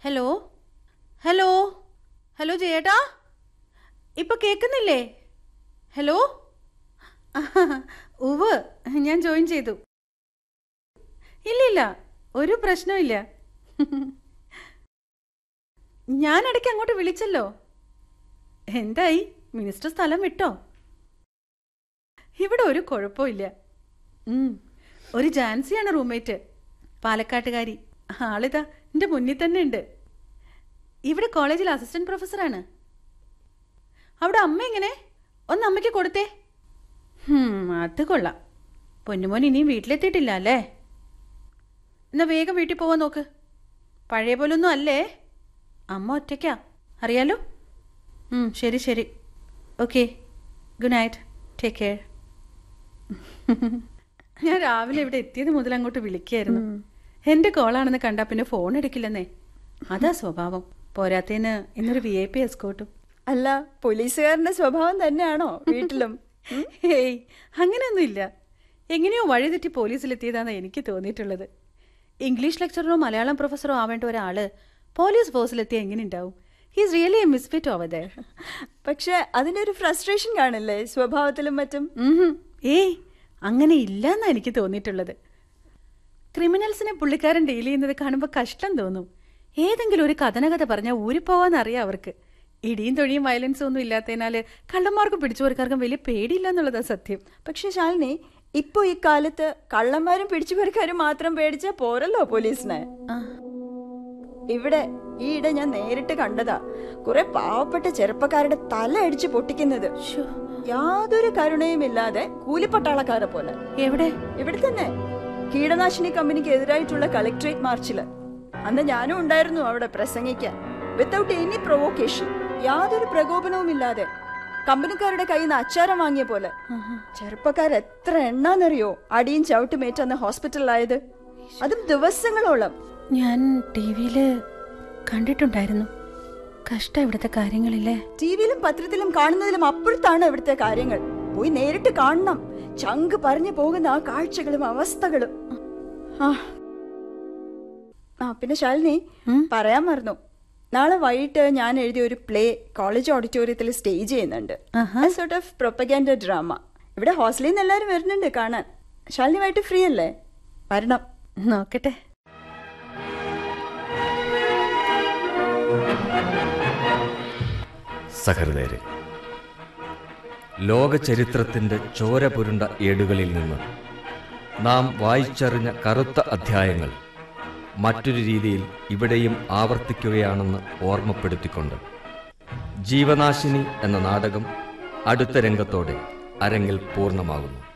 Hello hello hello ജയേട്ടാ ഇപ്പൊ കേൾക്കുന്നില്ലേ hello ഉവ് ഞാൻ ജോയിൻ ചെയ്തു ഇല്ലില്ല ഒരു പ്രശ്നമില്ല ഞാൻ ഇടയ്ക്ക് അങ്ങോട്ട് വിളിച്ചല്ലോ എന്തായി മിനിസ്റ്റർ സ്ഥലം വിട്ടോ ഇവിടെ ഒരു കുഴപ്പമില്ല ഉം, ഒരു ജാൻസിയാണ് റൂംമേറ്റ് പാലക്കാട്ടുകാരി ആളിതാ എൻ്റെ മുന്നിൽ തന്നെ ഉണ്ട് ഇവിടെ കോളേജിൽ അസിസ്റ്റന്റ് പ്രൊഫസറാണ് അവിടെ അമ്മ എങ്ങനെ ഒന്ന് അമ്മയ്ക്ക് കൊടുത്തേ ഹും, അത് കൊള്ളാം പൊന്നുമോൻ ഇനിയും വീട്ടിലെത്തിയിട്ടില്ല അല്ലേ എന്നാ വേഗം വീട്ടിൽ പോവാൻ നോക്ക് പഴയ പോലൊന്നും അല്ലേ അമ്മ ഒറ്റയ്ക്കാ അറിയാലോ ഉം, ശരി ശരി okay good night take care ഞാൻ രാവിലെ ഇവിടെ എത്തിയത് മുതൽ അങ്ങോട്ട് വിളിക്കായിരുന്നു എന്റെ കോളാണെന്ന് കണ്ടാ പിന്നെ ഫോൺ എടുക്കില്ലെന്നേ അതാ സ്വഭാവം പോരാത്തേന് ഇന്നൊരു വി ഐ പി എസ്കോട്ടും അല്ല പോലീസുകാരന്റെ സ്വഭാവം തന്നെയാണോ വീട്ടിലും ഉം? ഹേയ് അങ്ങനെയൊന്നുമില്ല എങ്ങനെയോ വഴിതെറ്റി പോലീസിലെത്തിയതാണെന്ന് എനിക്ക് തോന്നിയിട്ടുള്ളത് ഇംഗ്ലീഷ് ലെക്ചററോ മലയാളം പ്രൊഫസറോ ആവേണ്ട ഒരാള് പോലീസ് ഫോഴ്സിലെത്തിയ എങ്ങനെ ഉണ്ടാവും he's really a misfit over there പക്ഷെ അതിന്റെ ഒരു ഫ്രസ്ട്രേഷൻ കാണില്ലേ സ്വഭാവത്തിലും മറ്റും ഏയ് അങ്ങനെ ഇല്ലെന്നാ എനിക്ക് തോന്നിയിട്ടുള്ളത് ക്രിമിനൽസിനെ പുള്ളിക്കാരൻ ഡീൽ ചെയ്യുന്നത് കാണുമ്പോൾ കഷ്ടം തോന്നും ഏതെങ്കിലും ഒരു കഥനകഥ പറഞ്ഞാൽ ഊരിപ്പോവാന്നറിയാം അവർക്ക് ഇടിയും തൊഴിയും വയലൻസും ഒന്നും ഇല്ലാത്തതിനാല് കള്ളന്മാർക്കും പിടിച്ചുപോർക്കാർക്കും വലിയ പേടിയില്ല എന്നുള്ളതാ സത്യം പക്ഷെ ശാലിനി ഇപ്പൊ ഈ കാലത്ത് കള്ളന്മാരും പിടിച്ചുപറിക്കാരും മാത്രം പേടിച്ചാ പോരല്ലോ പോലീസിനെ ആ, ഇവിടെ ഈയിടെ ഞാൻ നേരിട്ട് കണ്ടതാ കുറെ പാവപ്പെട്ട ചെറുപ്പക്കാരുടെ തല അടിച്ച് പൊട്ടിക്കുന്നത് ശ്ശോ, യാതൊരു കരുണയുമില്ലാതെ കൂലിപ്പട്ടാളക്കാരെ പോലെ എവിടെ ഇവിടെ തന്നെ കീടനാശിനി കമ്പനിക്ക് എതിരായിട്ടുള്ള കളക്ടറേറ്റ് മാർച്ചില് അന്ന് ഞാനും ഉണ്ടായിരുന്നു അവിടെ പ്രസംഗിക്കാൻ വിത്തൗട്ട് എനി പ്രൊവോക്കേഷൻ യാതൊരു പ്രകോപനവുമില്ലാതെ കമ്പനിക്കാരുടെ കയ്യിൽ നിന്ന് അച്ചാരം വാങ്ങിയ പോലെ ചെറുപ്പക്കാർ എത്ര എണ്ണാന്നറിയോ അടിയും ചവിട്ടുമേറ്റന്ന് ഹോസ്പിറ്റലിലായത് അതും ദിവസങ്ങളോളം ഞാൻ ടി വിയില് കണ്ടിട്ടുണ്ടായിരുന്നു കഷ്ടം ഇവിടുത്തെ കാര്യങ്ങളില്ലേ ടി വിയിലും പത്രത്തിലും കാണുന്നതിലും അപ്പുറത്താണ് ഇവിടുത്തെ കാര്യങ്ങൾ പോയി നേരിട്ട് കാണണം ചങ്ക് പറഞ്ഞു പോകുന്ന ആ കാഴ്ചകളും അവസ്ഥകളും ആ ആ പിന്നെ ശാലിനി ഉം? പറയാൻ മറന്നു നാളെ വൈകിട്ട് ഞാൻ എഴുതിയ ഒരു പ്ലേ കോളേജ് ഓഡിറ്റോറിയത്തിൽ സ്റ്റേജ് ചെയ്യുന്നുണ്ട് ആഹാ. സോർട്ട് ഓഫ് പ്രൊപ്പഗാൻഡ ഡ്രാമ ഇവിടെ ഹോസ്റ്റലിൽ നിന്ന് എല്ലാവരും വരുന്നുണ്ട് കാണാൻ ശാലിനി വൈകിട്ട് ഫ്രീ അല്ലേ വരണം നോക്കട്ടെ സഹൃദയരെ ലോക ചരിത്രത്തിൻ്റെ ചോര പുരുണ്ട ഏടുകളിൽ നിന്ന് നാം വായിച്ചറിഞ്ഞ കറുത്ത അധ്യായങ്ങൾ മറ്റൊരു രീതിയിൽ ഇവിടെയും ആവർത്തിക്കുകയാണെന്ന് ഓർമ്മപ്പെടുത്തിക്കൊണ്ട് ജീവനാശിനി എന്ന നാടകം അടുത്ത രംഗത്തോടെ അരങ്ങിൽ പൂർണ്ണമാകുന്നു